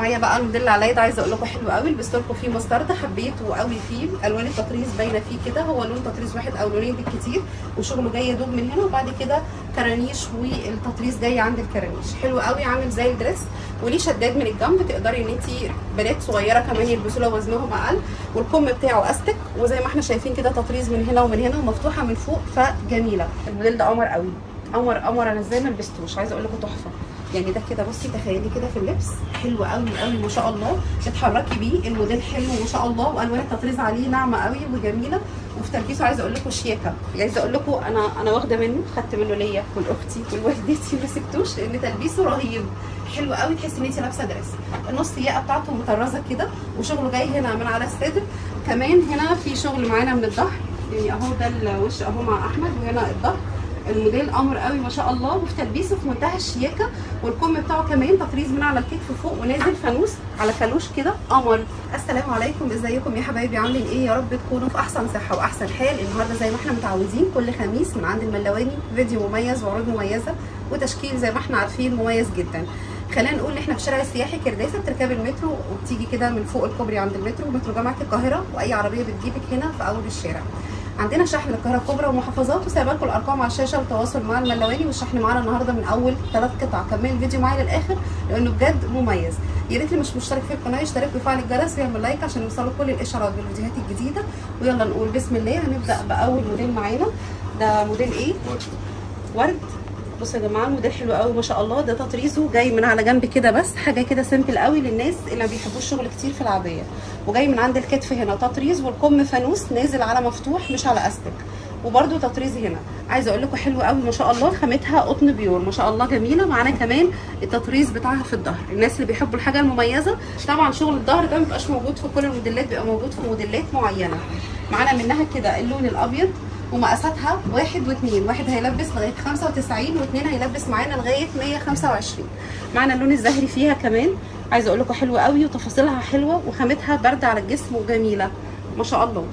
معايا بقى الموديل اللي عليا ده عايزه اقول لكم حلو قوي لبست لكم فيه مسترد حبيته قوي فيه الوان التطريز باينه فيه كده هو لون تطريز واحد او لونين بالكتير وشغله جاي يدوب من هنا وبعد كده كرانيش والتطريز جاي عند الكرانيش حلو قوي عامل زي الدريس وليه شداد من الجنب تقدري ان انت بنات صغيره كمان يلبسوه لو وزنهم اقل والكم بتاعه استك وزي ما احنا شايفين كده تطريز من هنا ومن هنا ومفتوحه من فوق فجميله الموديل ده قمر قوي قمر قمر انا ازاي ما لبستوش عايزه اقول لكم تحفه يعني ده كده بصي تخيلي كده في اللبس حلو قوي قوي ما شاء الله تتحركي بيه الموديل حلو ما شاء الله والوان التطريز عليه ناعمه قوي وجميله وفي تلبيسه عايزه اقول لكم شياكه عايزه اقول لكم انا انا واخده منه خدت منه ليا ولاختي ولوالدتي ما سبتوش لان تلبيسه رهيب حلو قوي تحسي ان انت لابسه درس النص ياقه بتاعته مطرزه كده وشغله جاي هنا من على الصدر كمان هنا في شغل معانا من الظهر يعني اهو ده الوش اهو مع احمد وهنا الظهر الموديل قمر قوي ما شاء الله وفي تلبيسه في منتهى الشياكه والكم بتاعه كمان تطريز من على الكتف فوق ونازل فانوس على كالوش كده قمر السلام عليكم ازيكم يا حبايبي عاملين ايه يا رب تكونوا في احسن صحه واحسن حال النهارده زي ما احنا متعودين كل خميس من عند الملواني فيديو مميز وعروض مميزه وتشكيل زي ما احنا عارفين مميز جدا خلينا نقول ان احنا في الشارع السياحي كرداسه بتركبي المترو وبتيجي كده من فوق الكوبري عند المترو مترو جامعه القاهره واي عربيه بتجيبك هنا في اول الشارع عندنا شحن للقاهره الكبرى ومحافظات وسايبه لكم الارقام على الشاشه والتواصل مع الملواني والشحن معانا النهارده من اول ثلاث قطع كمل الفيديو معايا للاخر لانه بجد مميز يا ريت اللي مش مشترك في القناه يشترك ويفعل الجرس ويعمل لايك عشان يوصلوا كل الاشعارات بالفيديوهات الجديده ويلا نقول بسم الله هنبدا باول موديل معانا ده موديل ايه ورد بصوا يا جماعه الموديل حلو قوي ما شاء الله ده تطريزه جاي من على جنب كده بس حاجه كده سيمبل قوي للناس اللي ما بيحبوش شغل كتير في العبايه وجاي من عند الكتف هنا تطريز والكم فانوس نازل على مفتوح مش على استك وبرده تطريز هنا عايزه اقول لكم حلو قوي ما شاء الله خامتها قطن بيور ما شاء الله جميله معانا كمان التطريز بتاعها في الظهر الناس اللي بيحبوا الحاجه المميزه طبعا شغل الظهر ده ما بيبقاش موجود في كل الموديلات بيبقى موجود في موديلات معينه معانا منها كده اللون الابيض ومقاساتها واحد واثنين واحد هيلبس لغايه 95 واثنين هيلبس معانا لغايه 125 معانا اللون الزهري فيها كمان عايزه اقول لكم حلوه قوي وتفاصيلها حلوه وخامتها بارده على الجسم وجميله ما شاء الله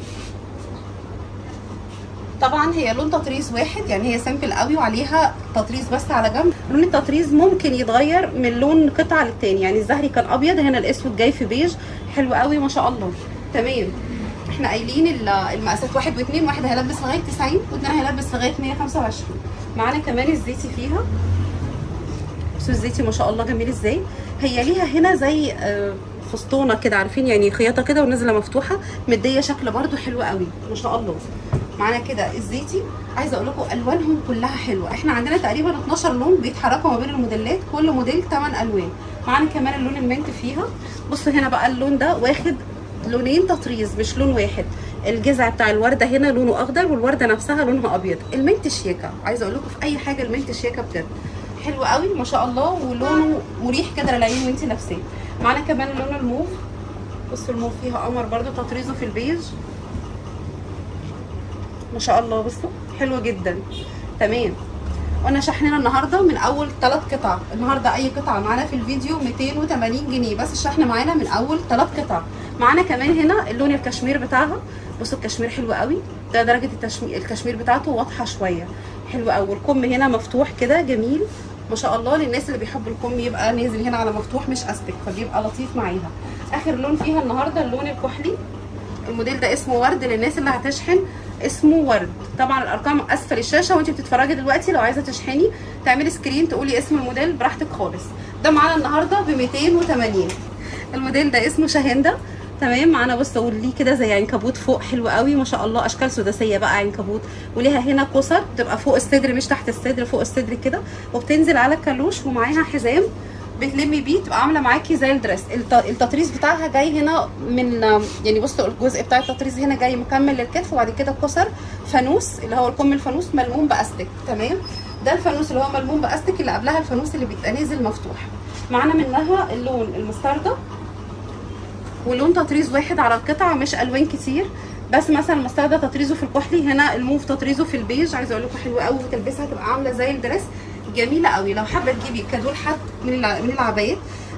طبعا هي لون تطريز واحد يعني هي سامبل قوي وعليها تطريز بس على جنب لون التطريز ممكن يتغير من لون قطعه للتاني يعني الزهري كان ابيض هنا الاسود جاي في بيج حلو قوي ما شاء الله تمام احنا قايلين المقاسات واحد واثنين واحد هيلبس لغايه 90 واثنين هيلبس لغايه 125 معانا كمان الزيتي فيها بصوا الزيتي ما شاء الله جميل ازاي هي ليها هنا زي فسطونه كده عارفين يعني خياطه كده ونازله مفتوحه مديه شكل برده حلو قوي ما شاء الله معانا كده الزيتي عايزه اقول لكم الوانهم كلها حلوه احنا عندنا تقريبا 12 لون بيتحركوا ما بين الموديلات كل موديل 8 الوان معانا كمان اللون المنت فيها بصوا هنا بقى اللون ده واخد لونين تطريز مش لون واحد الجذع بتاع الورده هنا لونه اخضر والورده نفسها لونها ابيض المنت شياكه عايزه اقول لكم في اي حاجه المنت شياكه بجد حلو قوي ما شاء الله ولونه مريح كده للعين وانت لابساه معانا كمان لون الموف بصوا الموف فيها قمر برده تطريزه في البيج ما شاء الله بصوا حلوه جدا تمام وانا شحننا النهارده من اول ثلاث قطع النهارده اي قطعه معانا في الفيديو 280 جنيه بس الشحن معانا من اول ثلاث قطع معانا كمان هنا اللون الكشمير بتاعها بصوا الكشمير حلو قوي ده درجه التشمير الكشمير بتاعته واضحه شويه حلو قوي والكم هنا مفتوح كده جميل ما شاء الله للناس اللي بيحبوا الكم يبقى نازل هنا على مفتوح مش استك فبيبقى لطيف معاها اخر لون فيها النهارده اللون الكحلي الموديل ده اسمه ورد للناس اللي هتشحن اسمه ورد طبعا الارقام اسفل الشاشه وانت بتتفرجي دلوقتي لو عايزه تشحني تعملي سكرين تقولي اسم الموديل براحتك خالص ده معانا النهارده ب 280 الموديل ده اسمه شاهنده تمام معانا بصوا ليه كده زي عنكبوت فوق حلو قوي ما شاء الله اشكال سداسيه بقى عنكبوت وليها هنا قصر بتبقى فوق الصدر مش تحت الصدر فوق الصدر كده وبتنزل على الكالوش ومعاها حزام بتلمي بيه تبقى عامله معاكي زي الدريس التطريز بتاعها جاي هنا من يعني بصوا الجزء بتاع التطريز هنا جاي مكمل للكتف وبعد كده الكسر فانوس اللي هو الكم الفانوس ملموم باستك تمام ده الفانوس اللي هو ملموم باستك اللي قبلها الفانوس اللي بيبقى نازل مفتوح معانا منها اللون المستردة ولون تطريز واحد على القطعه مش الوان كتير بس مثلا المستردة تطريزه في الكحلي هنا الموف تطريزه في البيج عايزه اقول لكم حلو قوي وتلبسها تبقى عامله زي الدريس جميله قوي لو حابه تجيبي كادو لحد من من العبايات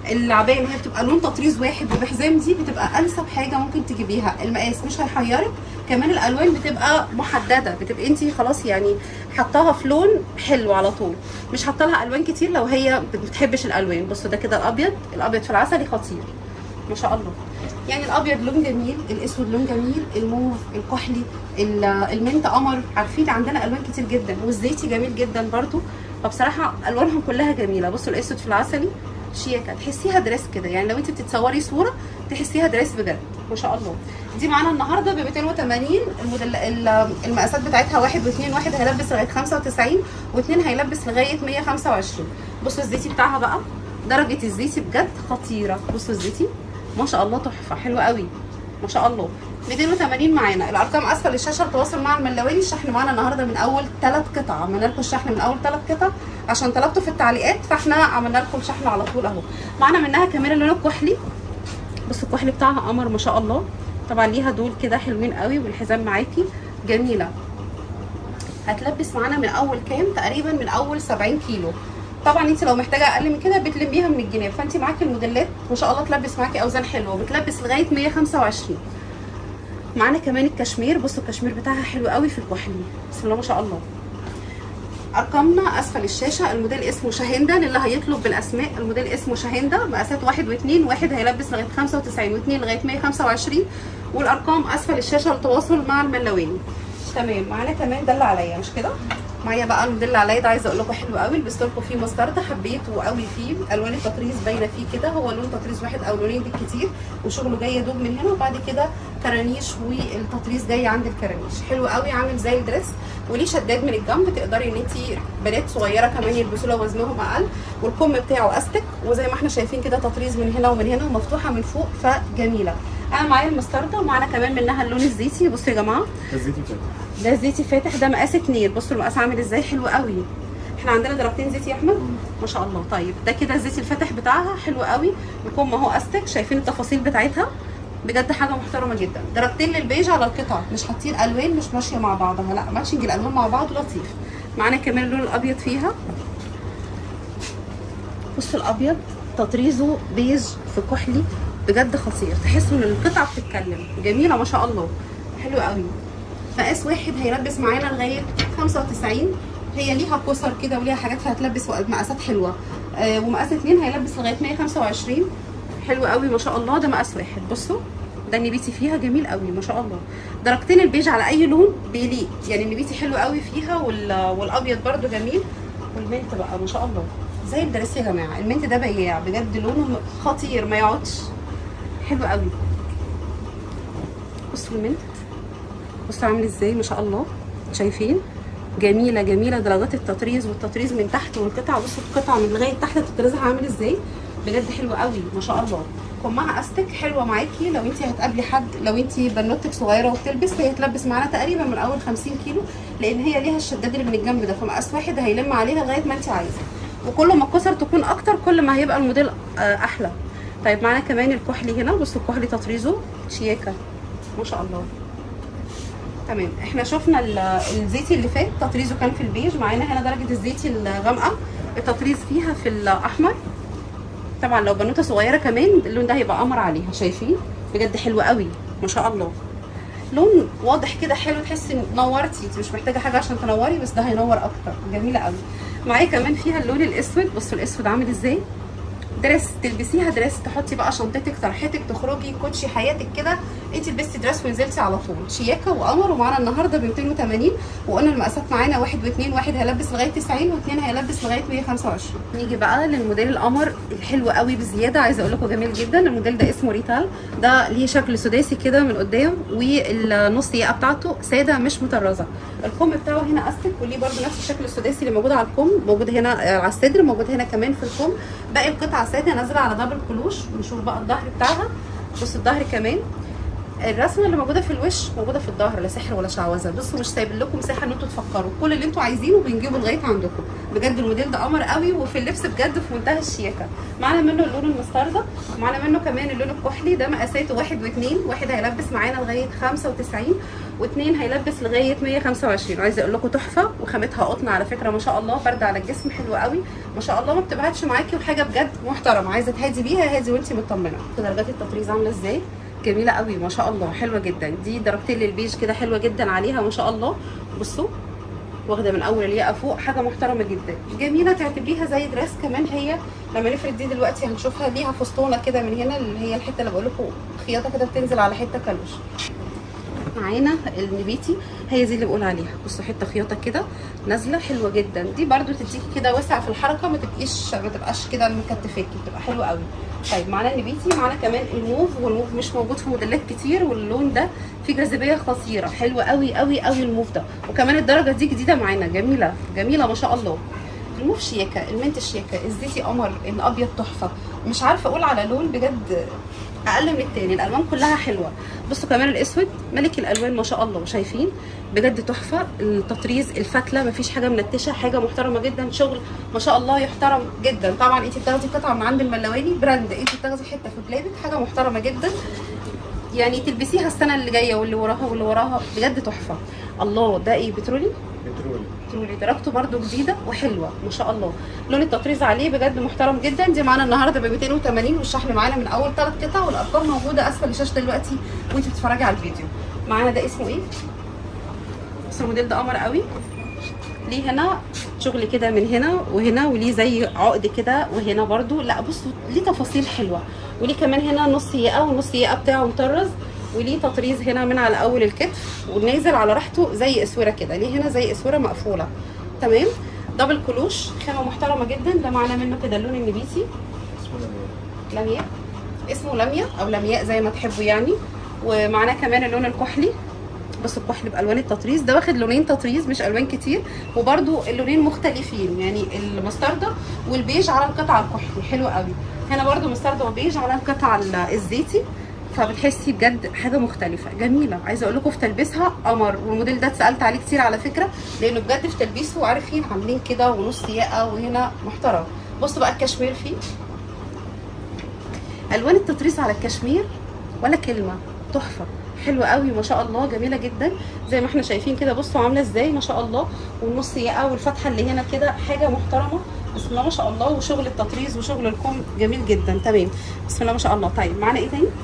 العبايه ان هي بتبقى لون تطريز واحد وبحزام دي بتبقى انسب حاجه ممكن تجيبيها المقاس مش هيحيرك كمان الالوان بتبقى محدده بتبقى انت خلاص يعني حطاها في لون حلو على طول مش حاطه لها الوان كتير لو هي ما بتحبش الالوان بصوا ده كده الابيض الابيض في العسلي خطير ما شاء الله يعني الابيض لون جميل الاسود لون جميل الموف الكحلي ال- المنت قمر عارفين عندنا الوان كتير جدا والزيتي جميل جدا برضو فبصراحه الوانهم كلها جميله بصوا الاسود في العسلي شياكه تحسيها دريس كده يعني لو انت بتتصوري صوره تحسيها دريس بجد ما شاء الله دي معانا النهارده ب 280 الموديل ال- المقاسات بتاعتها واحد واثنين واحد هيلبس لغايه 95 واثنين هيلبس لغايه 125 بصوا الزيتي بتاعها بقى درجه الزيتي بجد خطيره بصوا الزيتي ما شاء الله تحفه حلوه قوي ما شاء الله 280 معانا الارقام اسفل الشاشه التواصل مع الملواني الشحن معانا النهارده من اول ثلاث قطع عملنا لكم الشحن من اول ثلاث قطع عشان طلبتوا في التعليقات فاحنا عملنا لكم شحن على طول اهو معانا منها كمان اللون الكحلي بصوا الكحلي بتاعها قمر ما شاء الله طبعا ليها دول كده حلوين قوي والحزام معاكي جميله هتلبس معانا من اول كام تقريبا من اول 70 كيلو طبعا انت لو محتاجه اقل من كده بتلميها من الجناب فانت معاكي الموديلات ما شاء الله تلبس معاكي اوزان حلوه بتلبس لغايه 125 معانا كمان الكشمير بصوا الكشمير بتاعها حلو قوي في الكحلي بسم الله ما شاء الله ارقامنا اسفل الشاشه الموديل اسمه شاهندا للي هيطلب بالاسماء الموديل اسمه شاهندا مقاسات واحد واثنين واحد هيلبس لغايه 95 واثنين لغايه 125 والارقام اسفل الشاشه للتواصل مع الملواني تمام معانا كمان دل عليا مش كده معايا بقى الموديل اللي عليا ده عايزه اقول لكم حلو قوي لبست لكم فيه مسترد حبيته قوي فيه الوان التطريز باينه فيه كده هو لون تطريز واحد او لونين بالكتير وشغله جاي يدوب من هنا وبعد كده كرانيش والتطريز جاي عند الكرانيش حلو قوي عامل زي الدريس وليه شداد من الجنب تقدري ان انت بنات صغيره كمان يلبسوه لو وزنهم اقل والكم بتاعه استك وزي ما احنا شايفين كده تطريز من هنا ومن هنا ومفتوحه من فوق فجميله انا معايا المستردة ومعانا كمان منها اللون الزيتي بصوا يا جماعه الزيتي فاتح ده زيتي فاتح ده مقاس اتنين بصوا المقاس عامل ازاي حلو قوي احنا عندنا درجتين زيت يا احمد ما شاء الله طيب ده كده الزيت الفاتح بتاعها حلو قوي الكم اهو استك شايفين التفاصيل بتاعتها بجد حاجه محترمه جدا درجتين للبيج على القطع مش حاطين الوان مش ماشيه مع بعضها لا ماتشنج الالوان مع بعض لطيف معانا كمان اللون الابيض فيها بصوا الابيض تطريزه بيج في كحلي بجد خطير تحسوا ان القطعه بتتكلم جميله ما شاء الله حلو قوي مقاس واحد هيلبس معانا لغايه 95 هي ليها كسر كده وليها حاجات هتلبس مقاسات حلوه آه ومقاس اتنين هيلبس لغايه 125 حلو قوي ما شاء الله ده مقاس واحد بصوا ده النبيتي فيها جميل قوي ما شاء الله درجتين البيج على اي لون بيليق يعني النبيتي حلو قوي فيها وال... والابيض برده جميل والمنت بقى ما شاء الله زي الدرس يا جماعه المنت ده بياع بجد لونه خطير ما يقعدش حلو قوي بصوا المنت بصوا عامل ازاي ما شاء الله شايفين جميله جميله درجات التطريز والتطريز من تحت والقطع بصوا القطع من لغايه تحت تطريزها عامل ازاي بجد حلو قوي ما شاء الله كمها استك حلوه معاكي لو انت هتقابلي حد لو انت بنوتك صغيره وبتلبس هي تلبس معانا تقريبا من اول 50 كيلو لان هي ليها الشداد اللي من الجنب ده فمقاس واحد هيلم عليها لغايه ما انت عايزه وكل ما الكسر تكون اكتر كل ما هيبقى الموديل آه، احلى طيب معانا كمان الكحلي هنا بصوا الكحلي تطريزه شياكه ما شاء الله تمام احنا شفنا ال- الزيتي اللي فات تطريزه كان في البيج معانا هنا درجه الزيتي الغامقه التطريز فيها في الاحمر طبعا لو بنوته صغيره كمان اللون ده هيبقى قمر عليها شايفين بجد حلو قوي ما شاء الله لون واضح كده حلو تحسي ان نورتي انت مش محتاجه حاجه عشان تنوري بس ده هينور اكتر جميله قوي معايا كمان فيها اللون الاسود بصوا الاسود عامل ازاي دريس تلبسيها دريس تحطي بقى شنطتك طرحتك تخرجي كوتشي حياتك كده انت لبستي دريس ونزلتي على طول شياكه وقمر ومعانا النهارده ب 280 وقلنا المقاسات معانا واحد واثنين واحد هيلبس لغايه 90 واثنين هيلبس لغايه 125 نيجي بقى للموديل القمر الحلو قوي بزياده عايزه اقول لكم جميل جدا الموديل ده اسمه ريتال ده ليه شكل سداسي كده من قدام والنص ياقه بتاعته ساده مش مطرزه الكم بتاعه هنا استك وليه برده نفس الشكل السداسي اللي موجود على الكم موجود هنا آه، على الصدر موجود هنا كمان في الكم باقي القطعه ساده نازله على دبل كلوش نشوف بقى الظهر بتاعها بص الظهر كمان الرسمه اللي موجوده في الوش موجوده في الظهر لا سحر ولا شعوذه بصوا مش سايب لكم مساحه ان انتوا تفكروا كل اللي انتوا عايزينه بنجيبه لغايه عندكم بجد الموديل ده قمر قوي وفي اللبس بجد في منتهى الشياكه معانا منه اللون المستردة معانا منه كمان اللون الكحلي ده مقاساته واحد واثنين واحد هيلبس معانا لغايه 95 واثنين هيلبس لغايه 125 عايزه اقول لكم تحفه وخامتها قطن على فكره ما شاء الله برد على الجسم حلو قوي ما شاء الله ما بتبعدش معاكي وحاجه بجد محترمه عايزه تهادي بيها هادي وانت مطمنه درجات التطريز عامله ازاي جميله قوي ما شاء الله حلوه جدا دي درجتين للبيج كده حلوه جدا عليها ما شاء الله بصوا واخده من اول الياقه فوق حاجه محترمه جدا جميله تعتبريها زي دراس كمان هي لما نفرد دي دلوقتي هنشوفها ليها فسطونه كده من هنا اللي هي الحته اللي بقول لكم خياطه كده بتنزل على حته كلوش معانا النبيتي هي دي اللي بقول عليها بصوا حته خياطه كده نازله حلوه جدا دي برده تديكي كده وسع في الحركه ما تبقيش ما تبقاش كده مكتفاكي بتبقى حلوه قوي طيب معانا النبيتي معانا كمان الموف والموف مش موجود في موديلات كتير واللون ده فيه جاذبيه خطيره حلوه قوي قوي قوي الموف ده وكمان الدرجه دي جديده معانا جميله جميله ما شاء الله الموف شياكه المنت شياكه الزيتي قمر الابيض تحفه مش عارفه اقول على لون بجد اقل من التاني الالوان كلها حلوه بصوا كمان الاسود ملك الالوان ما شاء الله شايفين بجد تحفه التطريز الفتله مفيش حاجه منتشه حاجه محترمه جدا شغل ما شاء الله يحترم جدا طبعا انت بتاخدي قطعه من عند الملواني براند انت بتاخدي حته في بلادك حاجه محترمه جدا يعني تلبسيها السنه اللي جايه واللي وراها واللي وراها بجد تحفه الله ده ايه بترولي بترولي بترولي درجته برده جديده وحلوه ما شاء الله لون التطريز عليه بجد محترم جدا دي معانا النهارده ب 280 والشحن معانا من اول ثلاث قطع والارقام موجوده اسفل الشاشه دلوقتي وانت بتتفرجي على الفيديو معانا ده اسمه ايه بس الموديل ده قمر قوي ليه هنا شغل كده من هنا وهنا وليه زي عقد كده وهنا برده لا بصوا ليه تفاصيل حلوه وليه كمان هنا نص ياقه والنص ياقه بتاعه مطرز وليه تطريز هنا من على اول الكتف ونازل على راحته زي اسوره كده ليه هنا زي اسوره مقفوله تمام دبل كلوش خامه محترمه جدا ده معانا منه كده اللون النبيتي اسمه لمياء لمياء اسمه لمياء او لمياء زي ما تحبوا يعني ومعانا كمان اللون الكحلي بصوا الكحل بالوان التطريز ده واخد لونين تطريز مش الوان كتير وبرده اللونين مختلفين يعني المستردة والبيج على القطعه الكحلي حلو قوي هنا برده مستردة وبيج على القطعه الزيتي فبتحسي بجد حاجه مختلفه جميله عايزه اقول لكم في تلبيسها قمر والموديل ده اتسالت عليه كتير على فكره لانه بجد في تلبيسه عارفين عاملين كده ونص ياقه وهنا محترم بصوا بقى الكشمير فيه الوان التطريز على الكشمير ولا كلمه تحفه حلوه قوي ما شاء الله جميله جدا زي ما احنا شايفين كده بصوا عامله ازاي ما شاء الله والنص ياقه والفتحه اللي هنا كده حاجه محترمه بسم الله ما شاء الله وشغل التطريز وشغل الكم جميل جدا تمام بسم الله ما شاء الله طيب معانا ايه تاني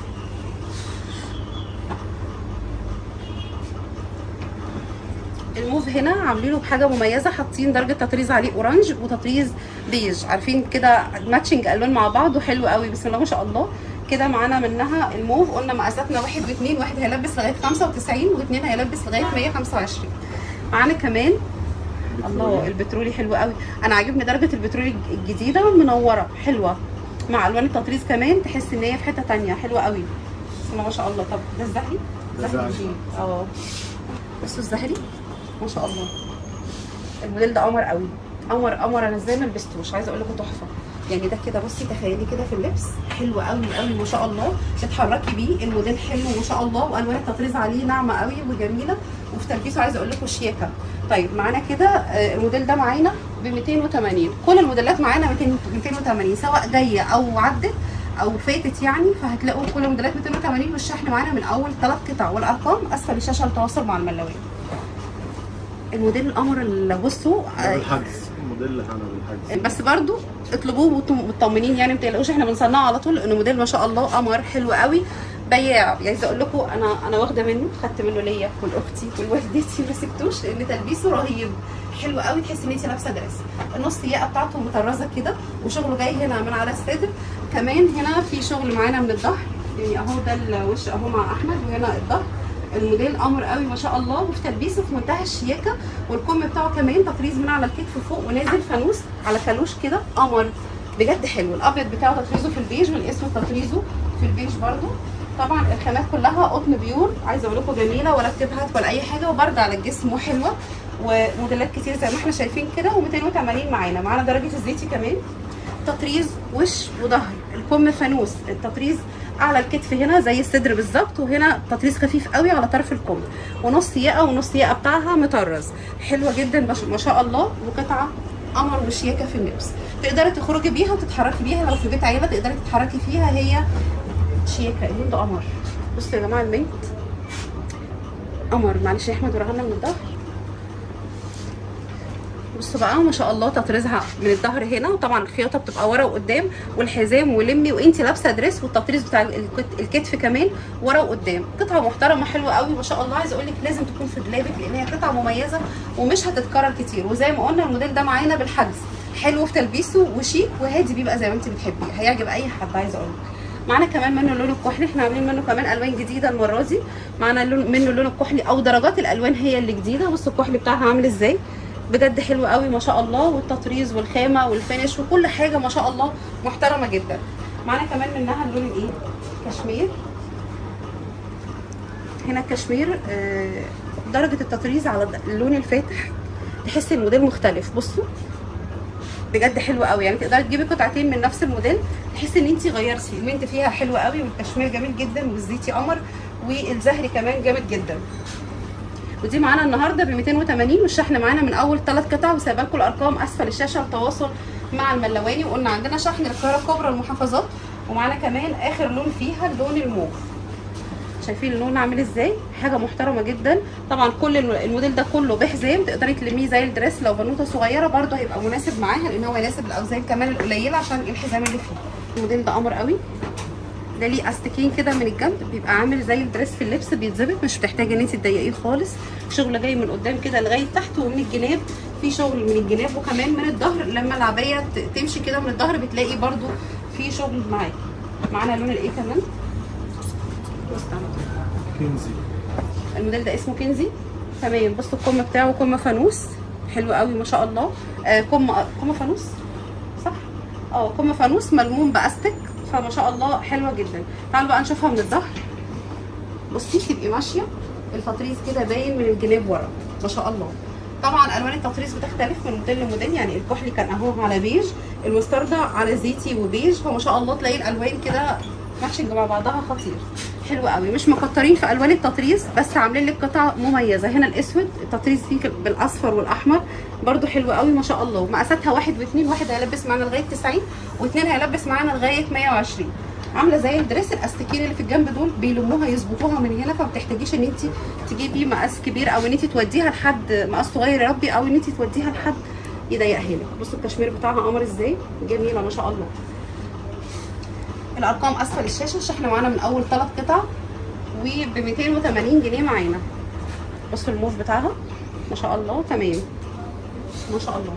الموف هنا عاملينه بحاجه مميزه حاطين درجه تطريز عليه اورنج وتطريز بيج عارفين كده ماتشنج الوان مع بعض وحلو قوي بسم الله ما شاء الله كده معانا منها الموف قلنا مقاساتنا واحد واثنين واحد هيلبس لغايه 95 واثنين هيلبس لغايه 125 معانا كمان الله البترولي حلو قوي انا عاجبني درجه البترولي الجديده منوره حلوه مع الوان التطريز كمان تحس ان هي في حته ثانيه حلوه قوي بسم الله ما شاء الله طب ده الزهري ده الزهري. جيم. اه بصوا الزهري ما شاء الله الموديل ده قمر قوي قمر قمر انا ازاي ما لبستوش عايزه اقول لكم تحفه يعني ده كده بصي تخيلي كده في اللبس حلو قوي قوي ما شاء الله تتحركي بيه الموديل حلو ما شاء الله والوان التطريز عليه ناعمه قوي وجميله وفي تلبيسه عايزه اقول لكم شياكه طيب معانا كده آه، الموديل ده معانا ب 280 كل الموديلات معانا 200 280 سواء جايه او عدت او فاتت يعني فهتلاقوا كل الموديلات 280 والشحن معانا من اول ثلاث قطع والارقام اسفل الشاشه للتواصل مع الملاوين الموديل القمر اللي بصوا ده آه، بالحجز الموديل اللي احنا بالحجز بس برضو اطلبوه وانتم مطمنين يعني ما تقلقوش احنا بنصنعه على طول لانه موديل ما شاء الله قمر حلو قوي بياع عايزه اقول لكم انا انا واخده منه خدت منه ليا ولاختي ولوالدتي ما سبتوش لان تلبيسه رهيب حلو قوي تحسي ان انت لابسه درس النص ياقه بتاعته مطرزه كده وشغله جاي هنا من على الصدر كمان هنا في شغل معانا من الظهر يعني اهو ده الوش اهو مع احمد وهنا الظهر الموديل قمر قوي ما شاء الله وفي تلبيسه في منتهى الشياكه والكم بتاعه كمان تطريز من على الكتف فوق ونازل فانوس على كالوش كده قمر بجد حلو الابيض بتاعه تطريزه في البيج والاسود تطريزه في البيج برده طبعا الخامات كلها قطن بيور عايزه اقول لكم جميله ولا بتبهت ولا اي حاجه وبارده على الجسم وحلوه وموديلات كتير زي ما احنا شايفين كده و280 معانا معانا درجه الزيتي كمان تطريز وش وظهر الكم فانوس التطريز اعلى الكتف هنا زي الصدر بالظبط وهنا تطريز خفيف قوي على طرف الكم ونص ياقه ونص ياقه بتاعها مطرز حلوه جدا ما شاء- ما شاء الله وقطعه قمر وشياكه في اللبس تقدري تخرجي بيها وتتحركي بيها لو في بيت عيله تقدري تتحركي فيها هي شياكه اللون ده قمر بصوا يا جماعه المنت قمر معلش يا احمد وراها لنا من الظهر بصوا بقى ما شاء الله تطريزها من الظهر هنا وطبعا الخياطه بتبقى ورا وقدام والحزام ولمي وانت لابسه دريس والتطريز بتاع الكت- الكتف كمان ورا وقدام قطعه محترمه حلوه قوي ما شاء الله عايزه اقول لك لازم تكون في دولابك لان هي قطعه مميزه ومش هتتكرر كتير وزي ما قلنا الموديل ده معانا بالحجز حلو في تلبيسه وشيك وهادي بيبقى زي ما انت بتحبيه هيعجب اي حد عايزه اقول لك معانا كمان منه اللون الكحلي احنا عاملين منه كمان الوان جديده المره دي معانا اللون منه اللون الكحلي او درجات الالوان هي اللي جديده بصوا الكحلي بتاعها عامل ازاي بجد حلو قوي ما شاء الله والتطريز والخامه والفينش وكل حاجه ما شاء الله محترمه جدا معانا كمان منها اللون الايه كشمير هنا الكشمير آه، درجه التطريز على اللون الفاتح تحسي الموديل مختلف بصوا بجد حلو قوي يعني تقدري تجيبي قطعتين من نفس الموديل تحسي ان انت غيرتي المنت فيها حلو قوي والكشمير جميل جدا والزيتي قمر والزهري كمان جامد جدا ودي معانا النهارده ب 280 والشحن معانا من اول ثلاث قطع وسايبه لكم الارقام اسفل الشاشه للتواصل مع الملواني وقلنا عندنا شحن للقاهره الكبرى المحافظات ومعانا كمان اخر لون فيها اللون الموف شايفين اللون عامل ازاي حاجه محترمه جدا طبعا كل الم- الموديل ده كله بحزام تقدري تلميه زي الدريس لو بنوته صغيره برده هيبقى مناسب معاها لان هو يناسب الاوزان كمان القليله عشان الحزام اللي فيه الموديل ده قمر قوي ده ليه استكين كده من الجنب بيبقى عامل زي الدريس في اللبس بيتظبط مش بتحتاجي ان انت تضيقيه خالص شغل جاي من قدام كده لغايه تحت ومن الجناب في شغل من الجناب وكمان من الظهر لما العبايه ت- تمشي كده من الظهر بتلاقي برده في شغل معاكي معانا لون الايه كمان بص تعالى. كنزي الموديل ده اسمه كنزي تمام بصوا الكم بتاعه كم فانوس حلو قوي ما شاء الله آه كم كم فانوس صح اه كم فانوس ملموم باستك فما شاء الله حلوه جدا تعالوا بقى نشوفها من الظهر بصي تبقي ماشيه التطريز كده باين من الجناب ورا ما شاء الله طبعا الوان التطريز بتختلف من موديل لموديل يعني الكحلي كان اهو على بيج المستردة على زيتي وبيج فما شاء الله تلاقي الالوان كده ماتشنج مع بعضها خطير حلو قوي مش مكترين في الوان التطريز بس عاملين لك قطع مميزه هنا الاسود التطريز فيه بالاصفر والاحمر برده حلو قوي ما شاء الله مقاساتها واحد واثنين واحد هيلبس معانا لغايه 90 واثنين هيلبس معانا لغايه 120 عامله زي الدريس الاستيكين اللي في الجنب دول بيلموها يظبطوها من هنا فما بتحتاجيش ان انت تجيبي مقاس كبير او ان انت توديها لحد مقاس صغير يا ربي او ان انت توديها لحد يضيقها لك بصوا الكشمير بتاعها قمر ازاي جميله ما شاء الله الارقام اسفل الشاشه الشحن معانا من اول ثلاث قطع وب 280 جنيه معانا بصوا الموف بتاعها ما شاء الله تمام ما شاء الله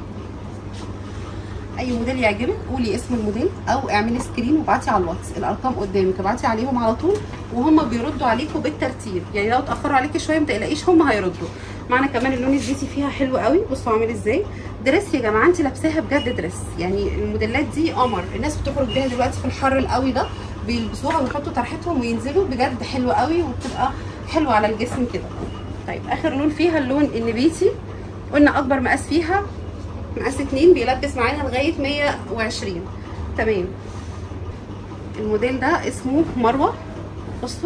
اي موديل يعجبك قولي اسم الموديل او اعملي سكرين وابعتي على الواتس الارقام قدامك ابعتي عليهم على طول وهم بيردوا عليكم بالترتيب يعني لو اتاخروا عليكي شويه ما تقلقيش هم هيردوا معانا كمان اللون الزيتي فيها حلو قوي بصوا عامل ازاي دريس يا جماعه انت لابساها بجد دريس يعني الموديلات دي قمر الناس بتخرج بيها دلوقتي في الحر القوي ده بيلبسوها ويحطوا طرحتهم وينزلوا بجد حلو قوي وبتبقى حلوه على الجسم كده طيب اخر لون فيها اللون النبيتي قلنا اكبر مقاس فيها مقاس اتنين بيلبس معانا لغايه 120 تمام الموديل ده اسمه مروه بصوا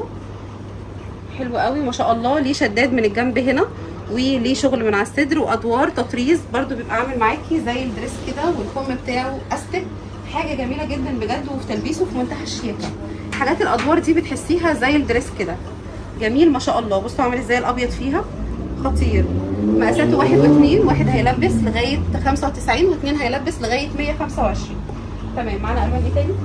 حلو قوي ما شاء الله ليه شداد من الجنب هنا وليه شغل من على الصدر وادوار تطريز برده بيبقى عامل معاكي زي الدريس كده والكم بتاعه استك حاجه جميله جدا بجد وفي تلبيسه في منتهى الشياكه حاجات الادوار دي بتحسيها زي الدريس كده جميل ما شاء الله بصوا عامل ازاي الابيض فيها خطير مقاساته واحد واثنين واحد هيلبس لغايه 95 واثنين هيلبس لغايه 125 تمام معانا الوان ايه تاني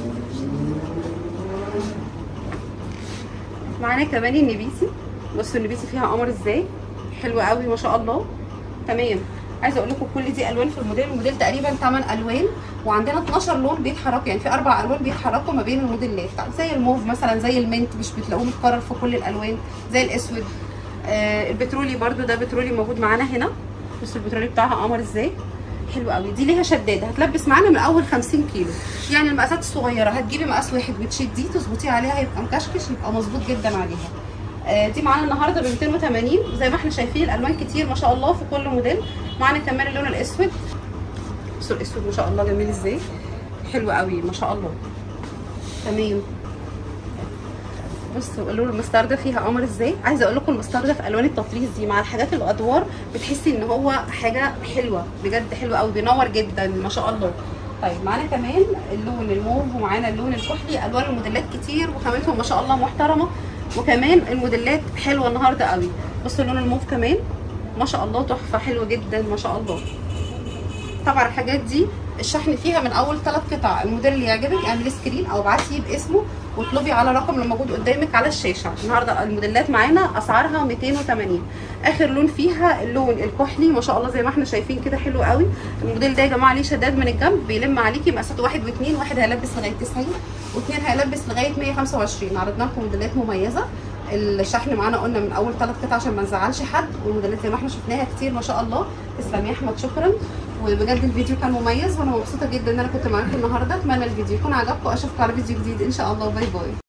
معانا كمان النبيتي بصوا النبيتي فيها قمر ازاي حلوه قوي ما شاء الله تمام عايزه اقول لكم كل دي الوان في الموديل الموديل تقريبا 8 الوان وعندنا 12 لون بيتحركوا يعني في اربع الوان بيتحركوا ما بين الموديلات زي الموف مثلا زي المنت مش بتلاقوه متكرر في كل الالوان زي الاسود آه البترولي برده ده بترولي موجود معانا هنا بصوا البترولي بتاعها قمر ازاي حلو قوي دي ليها شداده هتلبس معانا من اول 50 كيلو يعني المقاسات الصغيره هتجيبي مقاس واحد وتشديه تظبطيه عليها يبقى مكشكش يبقى مظبوط جدا عليها آه دي معانا النهارده ب 280 زي ما احنا شايفين الالوان كتير ما شاء الله في كل موديل معانا كمان اللون الاسود بصوا الاسود ما شاء الله جميل ازاي حلو قوي ما شاء الله تمام بصوا اللون المستردة فيها قمر ازاي عايزه اقول لكم المستردة في الوان التطريز دي مع الحاجات الادوار بتحسي ان هو حاجه حلوه بجد حلوه قوي بينور جدا ما شاء الله طيب معانا كمان اللون الموف ومعانا اللون الكحلي الوان الموديلات كتير وخامتهم ما شاء الله محترمه وكمان الموديلات حلوه النهارده قوي بصوا اللون الموف كمان ما شاء الله تحفه حلوه جدا ما شاء الله طبعا الحاجات دي الشحن فيها من اول ثلاث قطع الموديل اللي يعجبك اعملي سكرين او ابعتي باسمه واطلبي على الرقم اللي موجود قدامك على الشاشه النهارده الموديلات معانا اسعارها 280 اخر لون فيها اللون الكحلي ما شاء الله زي ما احنا شايفين كده حلو قوي الموديل ده يا جماعه ليه شداد من الجنب بيلم عليكي مقاسات واحد واثنين واحد هيلبس لغايه 90 واثنين هيلبس لغايه 125 عرضنا لكم موديلات مميزه الشحن معانا قلنا من اول ثلاث قطع عشان ما نزعلش حد والموديلات زي ما احنا شفناها كتير ما شاء الله تسلم يا احمد شكرا وبجد الفيديو كان مميز وانا مبسوطه جدا ان انا كنت معاكم النهارده اتمنى الفيديو يكون عجبكم اشوفكم على فيديو جديد ان شاء الله باي باي